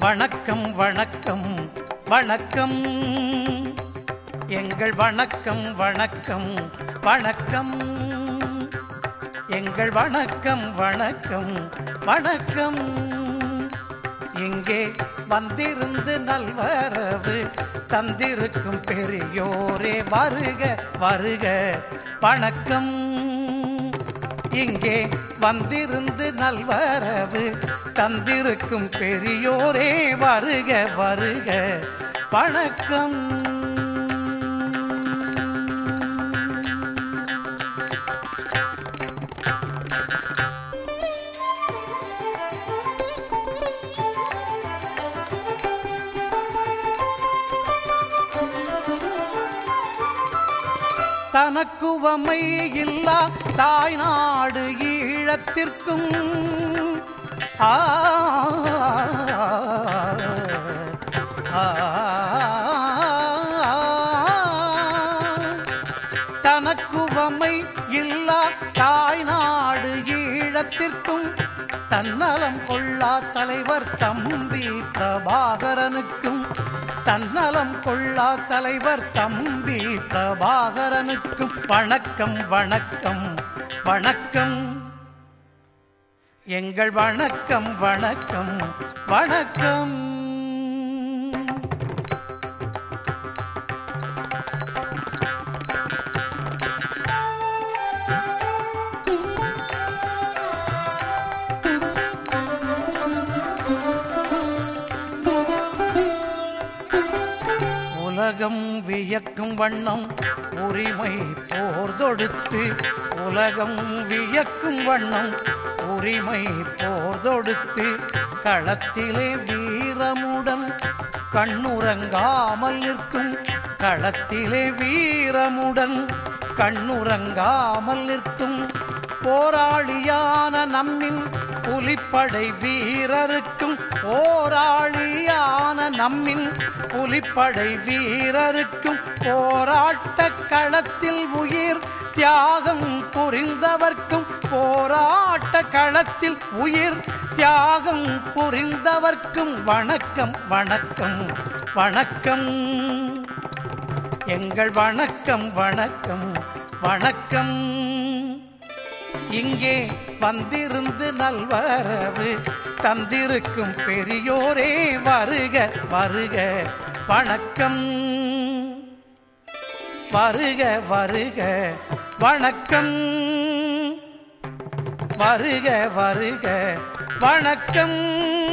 வணக்கம் வணக்கம் வணக்கம் எங்கள் வணக்கம் வணக்கம் வணக்கம் எங்கள் வணக்கம் வணக்கம் வணக்கம் இங்கே வந்திருந்து நல்வரவு தந்திருக்கும் பெரியோரே வருக வருக வணக்கம் இங்கே வந்திருந்து நல்வரவு தந்திருக்கும் பெரியோரே வருக வருக வணக்கம் தனக்குவமை இல்லா தாய்நாடு ஈழத்திற்கும் ஆ ஆ, தனக்குவமை இல்லா தாய்நாடு ஈழத்திற்கும் தன்னலம் கொள்ளா தலைவர் தம்பி பிரபாகரனுக்கும் தன்னலம் கொள்ளா தலைவர் தம்பி பிரபாகரனுக்கும் வணக்கம் வணக்கம் வணக்கம் எங்கள் வணக்கம் வணக்கம் வணக்கம் உலகம் வியக்கும் வண்ணம் உரிமை போர் தொடுத்து உலகம் வியக்கும் வண்ணம் உரிமை போர் தொடுத்து களத்திலே வீரமுடன் கண்ணுறங்காமல் நிற்கும் களத்திலே வீரமுடன் கண்ணுறங்காமல் நிற்கும் போராளியான நம்மின் புலிப்படை வீரருக்கும் போராளியான நம்மின் புலிப்படை வீரருக்கும் போராட்ட களத்தில் உயிர் தியாகம் புரிந்தவர்க்கும் போராட்ட களத்தில் உயிர் தியாகம் புரிந்தவர்க்கும் வணக்கம் வணக்கம் வணக்கம் எங்கள் வணக்கம் வணக்கம் வணக்கம் இங்கே வந்திருந்து நல்வரவு தந்திருக்கும் பெரியோரே வருக வருக வணக்கம் வருக வருக வணக்கம் வருக வருக வணக்கம்